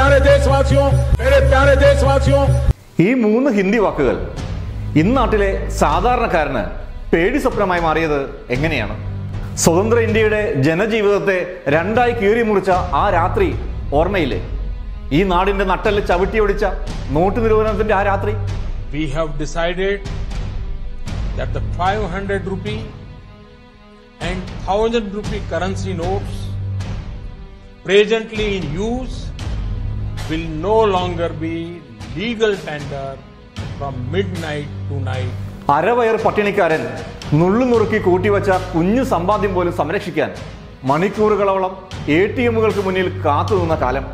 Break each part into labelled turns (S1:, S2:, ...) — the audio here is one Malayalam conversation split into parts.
S1: प्यारे देशवासियों मेरे प्यारे देशवासियों
S2: ഈ മൂന്ന് ഹിന്ദി വാക്കുകൾ ഇന്നാട്ടിലെ സാധാരണക്കാരന് പേടി സ്വപ്നമായി മാറിയത് എങ്ങനെയാണ് സ്വതന്ത്ര ഇന്ത്യയുടെ ജനജീവിതത്തെ രണ്ടായി കീറി മുറിച്ച ആ രാത്രി ഓർമ്മയില്ലേ ഈ നാടിന്റെ നട്ടല് ചവിട്ടിയൊടിച്ച നോട്ട് നിരോധനത്തിന്റെ ആ രാത്രി
S1: we have decided that the 500 rupee and 1000 rupee currency notes presently in use will no longer be legal tender from midnight to night.
S2: അരവയർ പട്ടിണിക്കാരൻ നുള്ളു നുറുക്കി കൂട്ടിവച്ച കുഞ്ഞു സമ്പാദ്യം പോലും സംരക്ഷിക്കാൻ മണിക്കൂറുകളോളം എ ടി എമ്മുകൾക്ക് മുന്നിൽ കാത്തുനിന്ന കാലം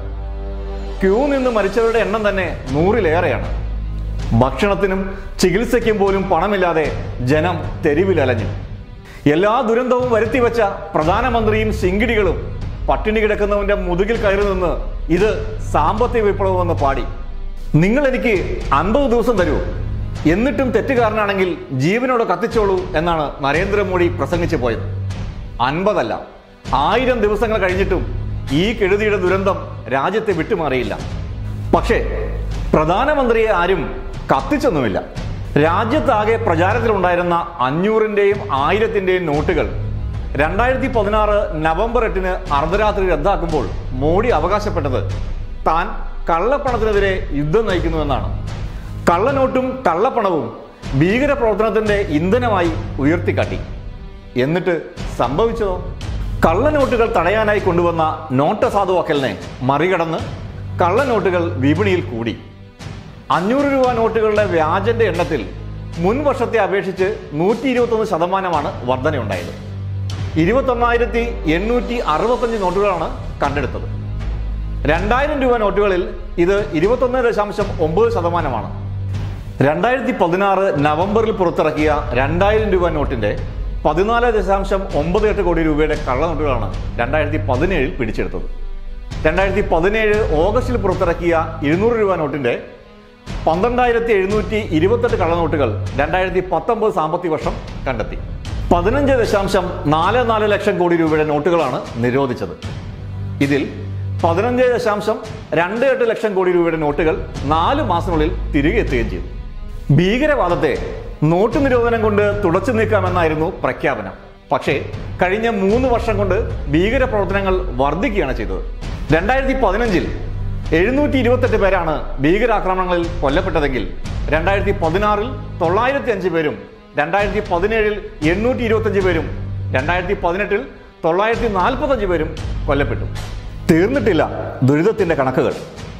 S2: ക്യൂ നിന്ന് മരിച്ചവരുടെ എണ്ണം തന്നെ നൂറിലേറെയാണ് ഭക്ഷണത്തിനും ചികിത്സയ്ക്കും പോലും പണമില്ലാതെ ജനം തെരുവിലലഞ്ഞു എല്ലാ ദുരന്തവും വരുത്തിവെച്ച പ്രധാനമന്ത്രിയും ശിങ്കിടികളും പട്ടിണി കിടക്കുന്നവന്റെ മുതുകിൽ കയറി നിന്ന് ഇത് സാമ്പത്തിക വിപ്ലവമെന്ന് പാടി നിങ്ങൾ എനിക്ക് അൻപത് ദിവസം തരൂ എന്നിട്ടും തെറ്റുകാരനാണെങ്കിൽ ജീവനോട് കത്തിച്ചോളൂ എന്നാണ് നരേന്ദ്രമോദി പ്രസംഗിച്ചു പോയത് അൻപതല്ല ആയിരം ദിവസങ്ങൾ കഴിഞ്ഞിട്ടും ഈ കെടുതിയുടെ ദുരന്തം രാജ്യത്തെ വിട്ടുമാറിയില്ല പക്ഷേ പ്രധാനമന്ത്രിയെ ആരും കത്തിച്ചൊന്നുമില്ല രാജ്യത്താകെ പ്രചാരത്തിലുണ്ടായിരുന്ന അഞ്ഞൂറിന്റെയും ആയിരത്തിന്റെയും നോട്ടുകൾ രണ്ടായിരത്തി പതിനാറ് നവംബർ എട്ടിന് അർദ്ധരാത്രി റദ്ദാക്കുമ്പോൾ മോഡി അവകാശപ്പെട്ടത് താൻ കള്ളപ്പണത്തിനെതിരെ യുദ്ധം നയിക്കുന്നുവെന്നാണ് കള്ളനോട്ടും കള്ളപ്പണവും ഭീകരപ്രവർത്തനത്തിന്റെ ഇന്ധനമായി ഉയർത്തിക്കാട്ടി എന്നിട്ട് സംഭവിച്ചതോ കള്ളനോട്ടുകൾ തടയാനായി കൊണ്ടുവന്ന നോട്ട് സാധുവാക്കലിനെ മറികടന്ന് കള്ളനോട്ടുകൾ വിപണിയിൽ കൂടി അഞ്ഞൂറ് രൂപ നോട്ടുകളുടെ വ്യാജന്റെ എണ്ണത്തിൽ മുൻ വർഷത്തെ അപേക്ഷിച്ച് നൂറ്റി ഇരുപത്തൊന്ന് ശതമാനമാണ് വർധനയുണ്ടായത് ഇരുപത്തൊന്നായിരത്തി എണ്ണൂറ്റി അറുപത്തഞ്ച് നോട്ടുകളാണ് കണ്ടെടുത്തത് രണ്ടായിരം രൂപ നോട്ടുകളിൽ ഇത് ഇരുപത്തൊന്ന് ദശാംശം ഒമ്പത് ശതമാനമാണ് രണ്ടായിരത്തി പതിനാറ് നവംബറിൽ പുറത്തിറക്കിയ രണ്ടായിരം രൂപ നോട്ടിന്റെ പതിനാല് ദശാംശം ഒമ്പത് എട്ട് കോടി രൂപയുടെ കള്ളനോട്ടുകളാണ് രണ്ടായിരത്തി പതിനേഴിൽ പിടിച്ചെടുത്തത് രണ്ടായിരത്തി പതിനേഴ് ഓഗസ്റ്റിൽ പുറത്തിറക്കിയ ഇരുന്നൂറ് രൂപ നോട്ടിന്റെ പന്ത്രണ്ടായിരത്തി എഴുന്നൂറ്റി ഇരുപത്തെട്ട് കള്ളനോട്ടുകൾ രണ്ടായിരത്തി പത്തൊമ്പത് സാമ്പത്തിക വർഷം കണ്ടെത്തി പതിനഞ്ച് ദശാംശം നാല് നാല് ലക്ഷം കോടി രൂപയുടെ നോട്ടുകളാണ് നിരോധിച്ചത് ഇതിൽ പതിനഞ്ച് ദശാംശം രണ്ട് എട്ട് ലക്ഷം കോടി രൂപയുടെ നോട്ടുകൾ നാല് മാസത്തിനുള്ളിൽ തിരികെ എത്തുകയും ചെയ്തു ഭീകരവാദത്തെ നോട്ട് നിരോധനം കൊണ്ട് തുടച്ചു നീക്കാമെന്നായിരുന്നു പ്രഖ്യാപനം പക്ഷേ കഴിഞ്ഞ മൂന്ന് വർഷം കൊണ്ട് ഭീകര പ്രവർത്തനങ്ങൾ വർദ്ധിക്കുകയാണ് ചെയ്തത് രണ്ടായിരത്തി പതിനഞ്ചിൽ എഴുന്നൂറ്റി ഇരുപത്തെട്ട് പേരാണ് ഭീകരാക്രമണങ്ങളിൽ കൊല്ലപ്പെട്ടതെങ്കിൽ രണ്ടായിരത്തി പതിനാറിൽ തൊള്ളായിരത്തി അഞ്ച് പേരും രണ്ടായിരത്തി പതിനേഴിൽ എണ്ണൂറ്റി ഇരുപത്തഞ്ച് പേരും രണ്ടായിരത്തി പതിനെട്ടിൽ തൊള്ളായിരത്തി നാൽപ്പത്തഞ്ച് പേരും കൊല്ലപ്പെട്ടു തീർന്നിട്ടില്ല ദുരിതത്തിന്റെ കണക്കുകൾ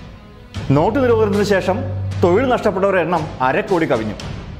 S2: നോട്ട് നിരോധനത്തിന് ശേഷം തൊഴിൽ നഷ്ടപ്പെട്ടവരുടെ എണ്ണം അരക്കോടി കവിഞ്ഞു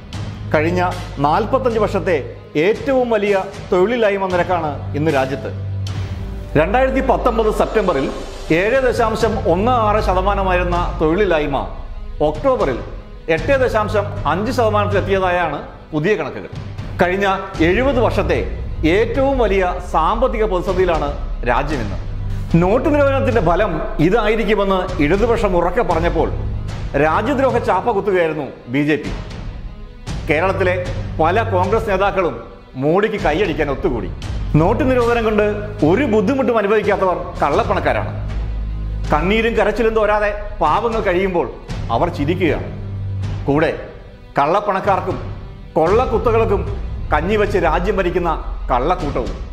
S2: കഴിഞ്ഞ നാൽപ്പത്തഞ്ച് വർഷത്തെ ഏറ്റവും വലിയ തൊഴിലില്ലായ്മ നിരക്കാണ് ഇന്ന് രാജ്യത്ത് രണ്ടായിരത്തി പത്തൊമ്പത് സെപ്റ്റംബറിൽ ഏഴ് ദശാംശം ഒന്ന് ആറ് ശതമാനമായിരുന്ന തൊഴിലില്ലായ്മ ഒക്ടോബറിൽ എട്ട് ദശാംശം അഞ്ച് ശതമാനത്തിലെത്തിയതായാണ് പുതിയ കണക്കുകൾ കഴിഞ്ഞ എഴുപത് വർഷത്തെ ഏറ്റവും വലിയ സാമ്പത്തിക പ്രതിസന്ധിയിലാണ് രാജ്യം ഇന്ന് നോട്ട് നിരോധനത്തിന്റെ ഫലം ഇതായിരിക്കുമെന്ന് ഇടതുപക്ഷം ഉറക്കെ പറഞ്ഞപ്പോൾ രാജ്യദ്രോഹ ചാപ്പ കുത്തുകയായിരുന്നു ബി ജെ പി കേരളത്തിലെ പല കോൺഗ്രസ് നേതാക്കളും മോഡിക്ക് കൈയടിക്കാൻ ഒത്തുകൂടി നോട്ട് നിരോധനം കൊണ്ട് ഒരു ബുദ്ധിമുട്ടും അനുഭവിക്കാത്തവർ കള്ളപ്പണക്കാരാണ് കണ്ണീരും കരച്ചിലും തോരാതെ പാവങ്ങൾ കഴിയുമ്പോൾ അവർ ചിരിക്കുകയാണ് കൂടെ കള്ളപ്പണക്കാർക്കും കൊള്ളക്കുത്തകൾക്കും കഞ്ഞി വെച്ച് രാജ്യം ഭരിക്കുന്ന കള്ളക്കൂട്ടവും